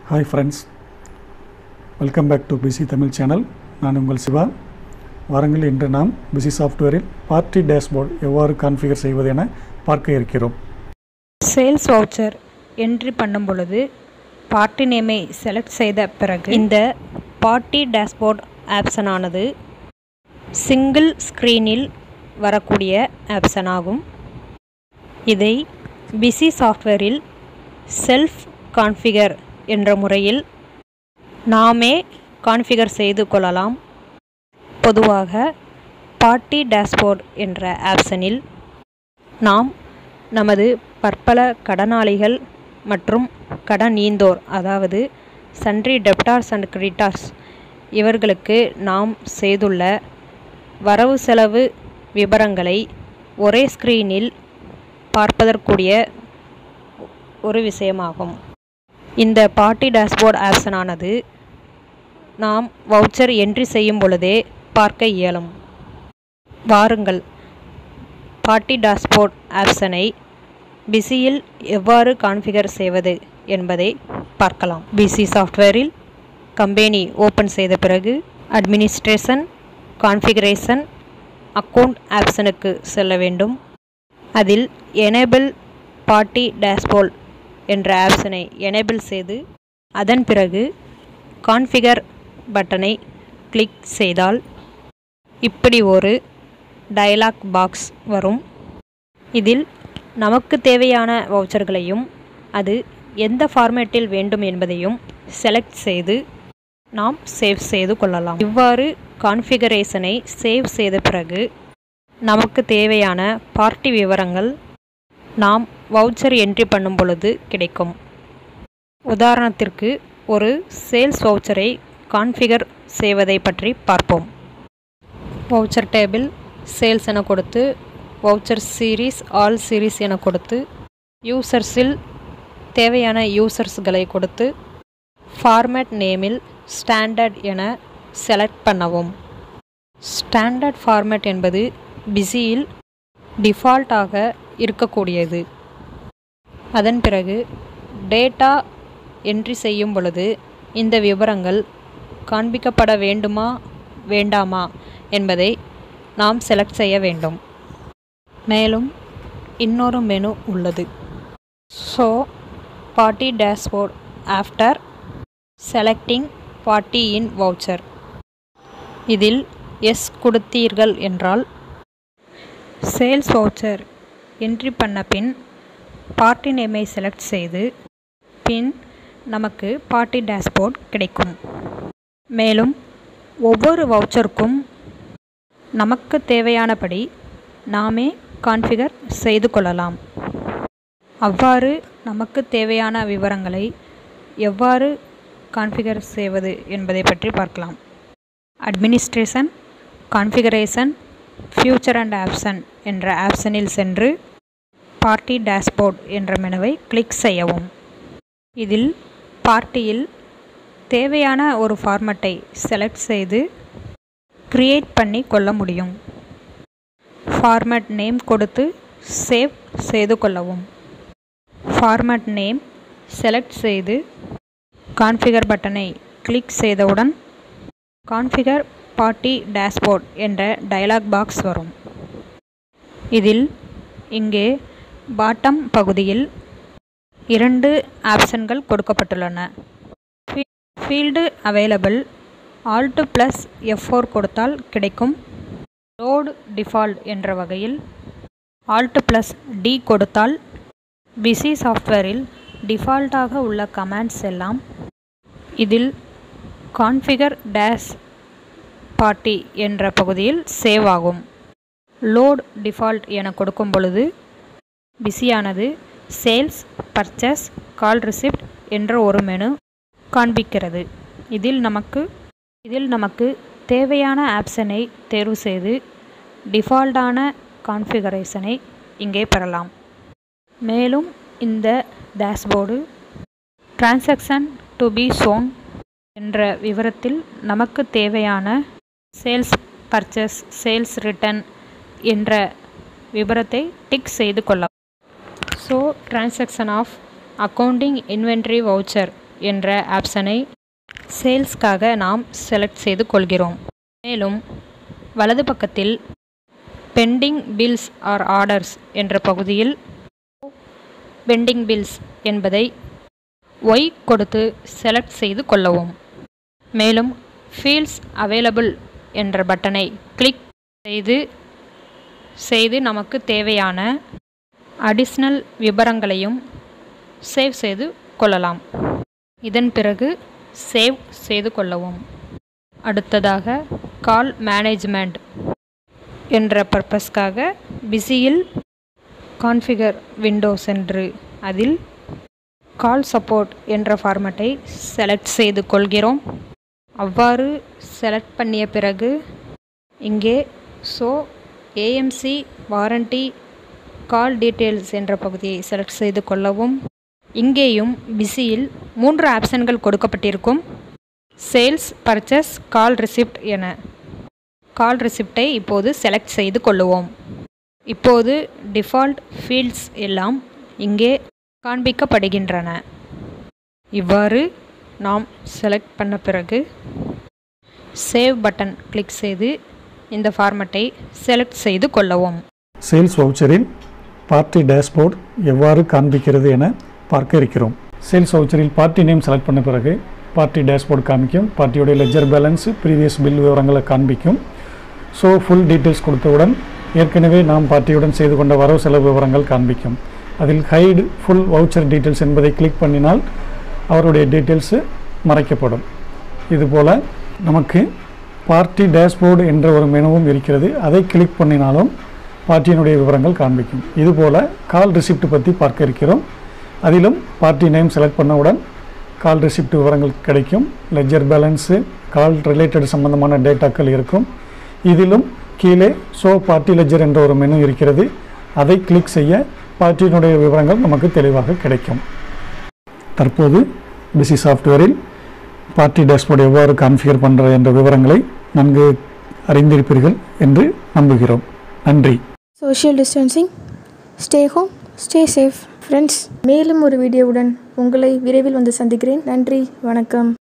hi friends welcome back to PC Tamil channel நான் உங்கள் சிவா வாரங்கள் இன்று நாம் பிசி சாஃப்ட்வேரில் பார்ட்டி டேஷ்போர்ட் எவ்வாறு கான்ஃபிகர் செய்வது என பார்க்க இருக்கிறோம் சேல்ஸ் வவுச்சர் என்ட்ரி பண்ணும் பொழுது பார்ட்டி நேமை செலக்ட் செய்த பிறகு இந்த பார்ட்டி டேஷ்போர்ட் ஆப்ஷன் ஆனது சிங்கிள் ஸ்க்ரீனில் வரக்கூடிய ஆப்ஷன் ஆகும் இதை பிசி சாஃப்ட்வேரில் செல்ஃப் கான்ஃபிகர் என்ற முறையில் நாமே கான்ஃபிகர் செய்து கொள்ளலாம் பொதுவாக பார்ட்டி டேஷ்போர்ட் என்ற ஆப்ஷனில் நாம் நமது பற்பல கடனாளிகள் மற்றும் கடன் ஈந்தோர் அதாவது சன்ட்ரி டெப்டார்ஸ் அண்ட் கிரெடிட்டார்ஸ் இவர்களுக்கு நாம் செய்துள்ள வரவு செலவு விவரங்களை ஒரே ஸ்க்ரீனில் பார்ப்பதற்குரிய ஒரு விஷயமாகும் இந்த பார்ட்டி டேஷ்போர்ட் ஆப்ஷனானது நாம் வவுச்சர் என்ட்ரி செய்யும் பொழுதே பார்க்க இயலும் வாருங்கள் பார்ட்டி டேஷ்போர்ட் ஆப்ஷனை பிசியில் எவ்வாறு கான்ஃபிகர் செய்வது என்பதை பார்க்கலாம் பிசி சாஃப்ட்வேரில் கம்பெனி ஓப்பன் செய்த பிறகு அட்மினிஸ்ட்ரேஷன் கான்ஃபிகரேஷன் அக்கவுண்ட் ஆப்ஷனுக்கு செல்ல வேண்டும் அதில் எனேபிள் பார்ட்டி டேஷ்போர்ட் என்ற ஆப்ஷனை எனேபிள் செய்து அதன் பிறகு கான்ஃபிகர் பட்டனை கிளிக் செய்தால் இப்படி ஒரு டயலாக் பாக்ஸ் வரும் இதில் நமக்கு தேவையான வவுச்சர்களையும் அது எந்த ஃபார்மேட்டில் வேண்டும் என்பதையும் செலக்ட் செய்து நாம் சேவ் செய்து கொள்ளலாம் இவ்வாறு கான்ஃபிகரேஷனை சேவ் செய்த பிறகு நமக்கு தேவையான பார்ட்டி விவரங்கள் நாம் வவுச்சர் என்ட்ரி பண்ணும் பொழுது கிடைக்கும் உதாரணத்திற்கு ஒரு சேல்ஸ் வவுச்சரை கான்ஃபிகர் செய்வதை பற்றி பார்ப்போம் வவுச்சர் டேபிள் சேல்ஸ் என கொடுத்து வவுச்சர் சீரீஸ் ஆல் சீரீஸ் என கொடுத்து யூசர்ஸில் தேவையான யூசர்ஸ்களை கொடுத்து ஃபார்மேட் நேமில் ஸ்டாண்டர்ட் என செலக்ட் பண்ணவும் ஸ்டாண்டர்ட் ஃபார்மேட் என்பது பிஸியில் டிஃபால்ட்டாக இருக்கக்கூடியது அதன் பிறகு டேட்டா என்ட்ரி செய்யும் பொழுது இந்த விவரங்கள் காண்பிக்கப்பட வேண்டுமா வேண்டாமா என்பதை நாம் செலக்ட் செய்ய வேண்டும் மேலும் இன்னொரு மெனு உள்ளது so party dashboard after selecting party in voucher இதில் எஸ் கொடுத்தீர்கள் என்றால் சேல்ஸ் வவுச்சர் என்ட்ரி பண்ண பின் பார்ட்டி நேமை செலக்ட் செய்து பின் நமக்கு பார்ட்டி டேஷ்போர்ட் கிடைக்கும் மேலும் ஒவ்வொரு வவுச்சருக்கும் நமக்கு தேவையானபடி நாமே கான்ஃபிகர் செய்து கொள்ளலாம் அவ்வாறு நமக்கு தேவையான விவரங்களை எவ்வாறு கான்ஃபிகர் செய்வது என்பதை பற்றி பார்க்கலாம் administration configuration feature and option என்ற ஆப்ஷனில் சென்று பார்ட்டி டேஷ்போர்ட் என்ற மெனுவை கிளிக் செய்யவும் இதில் பார்ட்டியில் தேவையான ஒரு ஃபார்மட்டை செலக்ட் செய்து க்ரியேட் பண்ணி கொள்ள முடியும் ஃபார்மட் நேம் கொடுத்து சேவ் செய்து கொள்ளவும் ஃபார்மட் நேம் செலக்ட் செய்து கான்ஃபிகர் பட்டனை கிளிக் செய்தவுடன் கான்ஃபிகர் பார்ட்டி டேஷ்போர்ட் என்ற டயலாக் பாக்ஸ் வரும் இதில் இங்கே பாட்டம் பகுதியில் இரண்டு ஆப்ஷன்கள் கொடுக்கப்பட்டுள்ளன field available alt plus F four கொடுத்தால் கிடைக்கும் லோடு டிஃபால்ட் என்ற வகையில் ஆல்ட்டு ப்ளஸ் டி கொடுத்தால் பிசி சாஃப்ட்வேரில் டிஃபால்ட்டாக உள்ள கமாண்ட்ஸ் எல்லாம் இதில் கான்ஃபிகர் டேஷ் பார்ட்டி என்ற பகுதியில் சேவ் ஆகும் லோட் டிஃபால்ட் என கொடுக்கும் பொழுது பிஸியானது சேல்ஸ் பர்ச்சேஸ் கால் ரிசிப்ட் என்ற ஒரு மெனு காண்பிக்கிறது இதில் நமக்கு இதில் நமக்கு தேவையான ஆப்ஷனை தேர்வு செய்து டிஃபால்ட்டான கான்ஃபிகரேஷனை இங்கே பெறலாம் மேலும் இந்த dashboard transaction to be shown என்ற விவரத்தில் நமக்கு தேவையான சேல்ஸ் பர்ச்சேஸ் சேல்ஸ் ரிட்டர்ன் என்ற விவரத்தை டிக் செய்து கொள்ளலாம் so transaction of accounting inventory voucher என்ற ஆப்ஷனை சேல்ஸ்க்காக நாம் செலக்ட் செய்து கொள்கிறோம் மேலும் வலது பக்கத்தில் பெண்டிங் பில்ஸ் ஆர் ஆர்டர்ஸ் என்ற பகுதியில் பெண்டிங் பில்ஸ் என்பதை ஒய் கொடுத்து செலக்ட் செய்து கொள்ளவும் மேலும் ஃபீல்ட்ஸ் அவைலபிள் என்ற பட்டனை கிளிக் செய்து செய்து நமக்கு தேவையான அடிஷ்னல் விவரங்களையும் சேவ் செய்து கொள்ளலாம் இதன் பிறகு சேவ் செய்து கொள்ளவும் அடுத்ததாக கால் மேனேஜ்மெண்ட் என்ற பர்பஸ்க்காக பிஸியில் கான்ஃபிகர் விண்டோ சென்று அதில் கால் சப்போர்ட் என்ற ஃபார்மட்டை செலக்ட் செய்து கொள்கிறோம் அவ்வாறு செலக்ட் பண்ணிய பிறகு இங்கே so AMC warranty call details என்ற பகுதியை செலக்ட் செய்து கொள்ளவும் இங்கேயும் பிஸியில் மூன்று ஆப்ஷன்கள் கொடுக்கப்பட்டிருக்கும் சேல்ஸ் பர்ச்சேஸ் கால் ரிசிப்ட் என கால் ரிசிப்டை இப்போது செலக்ட் செய்து கொள்ளுவோம் இப்போது டிஃபால்ட் ஃபீல்ட்ஸ் எல்லாம் இங்கே காண்பிக்கப்படுகின்றன இவ்வாறு நாம் செலக்ட் பண்ண பிறகு சேவ் பட்டன் கிளிக் செய்து இந்த ஃபார்மட்டை செலக்ட் செய்து கொள்ளவும் சேல்ஸ் வவுச்சரில் பார்ட்டி டேஷ்போர்ட் எவ்வாறு காண்பிக்கிறது என பார்க்க இருக்கிறோம் சேல்ஸ் வவுச்சரில் பார்ட்டி நேம் செலக்ட் பண்ண பிறகு பார்ட்டி டேஷ்போர்ட் காமிக்கும் பார்ட்டியோடைய லெஜர் பேலன்ஸ் ப்ரீவியஸ் பில் விவரங்களை காண்பிக்கும் ஸோ ஃபுல் டீட்டெயில்ஸ் கொடுத்தவுடன் ஏற்கனவே நாம் பார்ட்டியுடன் செய்து கொண்ட வரவு செலவு விவரங்கள் காண்பிக்கும் அதில் ஹைடு ஃபுல் வவுச்சர் டீட்டெயில்ஸ் என்பதை கிளிக் பண்ணினால் அவருடைய டீட்டெயில்ஸு மறைக்கப்படும் இதுபோல் நமக்கு பார்ட்டி டேஷ்போர்டு என்ற ஒரு மெனுவும் இருக்கிறது அதை கிளிக் பண்ணினாலும் பார்ட்டியினுடைய விவரங்கள் காண்பிக்கும் இதுபோல் கால் ரிசிப்ட் பற்றி பார்க்க இருக்கிறோம் அதிலும் பார்ட்டி நேம் செலக்ட் பண்ணவுடன் கால் ரிசிப்ட் விவரங்கள் கிடைக்கும் லெஜர் பேலன்ஸு கால் ரிலேட்டட் சம்பந்தமான டேட்டாக்கள் இருக்கும் இதிலும் கீழே ஷோ பார்ட்டி லெஜர் என்ற ஒரு மெனு இருக்கிறது அதை கிளிக் செய்ய பார்ட்டியினுடைய விவரங்கள் நமக்கு தெளிவாக கிடைக்கும் தற்போது பிசி சாஃப்ட்வேரில் பார்ட்டி டேஷ்போர்டு எவ்வாறு கான்ஃபிகர் பண்ணுறது என்ற விவரங்களை நன்கு அறிந்திருப்பீர்கள் என்று நம்புகிறோம் நன்றி social distancing stay home stay safe friends மேலும் ஒரு வீடியோவுடன் உங்களை விரைவில் வந்து சந்திக்கிறேன் நன்றி வணக்கம்